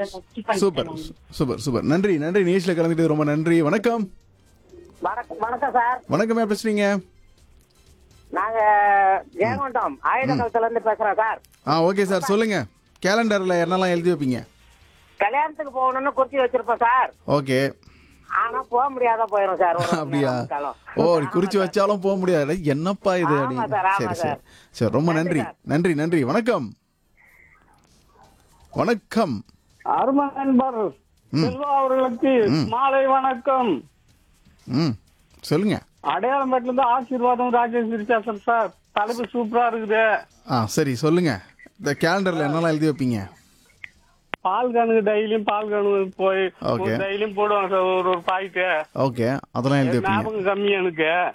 Super super super நன்றி நன்றி நிகழ்ச்சியில் கலந்துட்டு ரொம்ப நன்றி வணக்கம் வணக்கம் வணக்கம் சார் வணக்கம் யார் பேசுறீங்க நாங்க ஜெயங்கொண்டம் ஆயுதகலத்துல இருந்து பேசுறோம் சார் ஆ ஓகே சார் சொல்லுங்க கேலண்டர்ல என்னெல்லாம் எழுதி வைப்பீங்க கல்யாணத்துக்கு போகணும்னு குறிச்சு வச்சிருப்போம் சார் ஓகே ஆனா போக முடியாத போயிடும் சார் ஒரு அப்படியா நேரம் காலம். ஓ குறிச்சு வச்சாலும் போக முடியாது என்னப்பா இது ஆமா அப்படின்னு சார், ஆமா சரி சரி சார். சரி ரொம்ப நன்றி நன்றி நன்றி வணக்கம் வணக்கம் அருமை நண்பர் செல்வா அவர்களுக்கு மாலை வணக்கம் ம் சொல்லுங்க அடையாளம்பேட்டில இருந்து ஆசீர்வாதம் ராஜேஷ் விருச்சாசன் சார் தலைப்பு சூப்பரா இருக்குது ஆ சரி சொல்லுங்க இந்த கேலண்டர்ல என்னெல்லாம் எழுதி வைப்பீங்க பால் கணக்கு டெய்லியும் பால் கணக்கு போய் Okay. டெய்லியும் போடுவாங்க சார் ஒரு ஒரு பாக்கெட்டு ஓகே அதெல்லாம் எழுதி வைப்பீங்க ஞாபகம் கம்மி எனக்கு